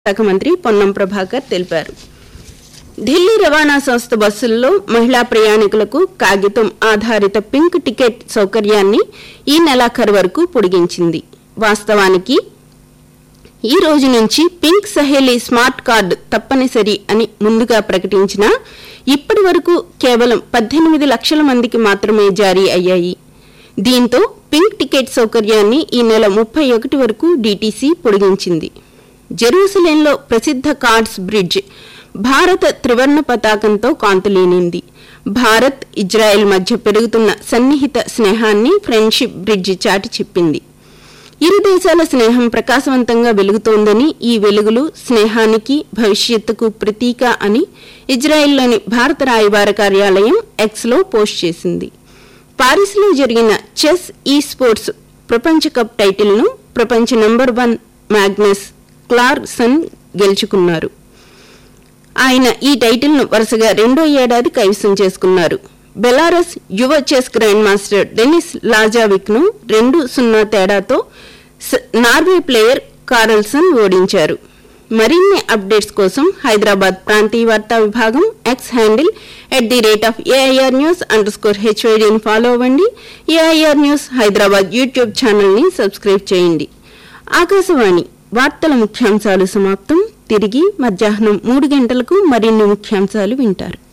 శాఖ మంత్రి పొన్నం ప్రభాకర్ తెలిపారు ఢిల్లీ రవాణా సంస్థ బస్సుల్లో మహిళా ప్రయాణికులకు కాగితం ఆధారిత పింక్ టికెట్ సౌకర్యాన్ని ఈ నెలాఖరు వరకు పొడిగించింది వాస్తవానికి ఈ రోజు నుంచి పింక్ సహేలీ స్మార్ట్ కార్డు తప్పనిసరి అని ముందుగా ప్రకటించినా ఇప్పటి వరకు కేవలం పద్దెనిమిది లక్షల మందికి మాత్రమే జారీ అయ్యాయి దీంతో పింక్ టికెట్ సౌకర్యాన్ని ఈ నెల ముప్పై ఒకటి వరకు డీటీసీ పొడిగించింది జెరూసలేంలో ప్రసిద్ధ కార్డ్స్ బ్రిడ్జ్ భారత త్రివర్ణ పతాకంతో కాంతులీనింది భారత్ ఇజ్రాయెల్ మధ్య పెరుగుతున్న సన్నిహిత స్నేహాన్ని ఫ్రెండ్షిప్ బ్రిడ్జ్ చాటి చెప్పింది ఇరు దేశాల స్నేహం ప్రకాశవంతంగా వెలుగుతోందని ఈ వెలుగులు స్నేహానికి భవిష్యత్తుకు ప్రతీక అని ఇజ్రాయెల్లోని భారత రాయబార కార్యాలయం ఎక్స్లో పోస్ట్ చేసింది పారిస్లో జరిగిన చెస్ ఈ స్పోర్ట్స్ ప్రపంచ కప్ టైటిల్ను ప్రపంచ నంబర్ వన్ మ్యాగ్నస్ క్లార్సన్ గెలుచుకున్నారు ఆయన ఈ టైటిల్ను వరుసగా రెండో ఏడాది కైవసం చేసుకున్నారు బెలారస్ యువ chess grand master Denis Lazavik ను రెండు సున్నా తేడాతో స- నార్వే ప్లేయర్ కారల్సన్ ఓడించారు మరిన్ని అప్డేట్స్ కోసం హైదరాబాద్ ప్రాంతీయ వార్తా విభాగం X handle at the rate of AIR news underscore హెచ్వైడీని ఫాలో అవ్వండి ఏఐఆర్ న్యూస్ హైదరాబాద్ యూట్యూబ్ ఛానల్ని సబ్స్క్రైబ్ చేయండి ఆకాశవాణి వార్తల ముఖ్యాంశాలు సమాప్తం తిరిగి మధ్యాహ్నం మూడు గంటలకు మరిన్ని ముఖ్యాంశాలు వింటారు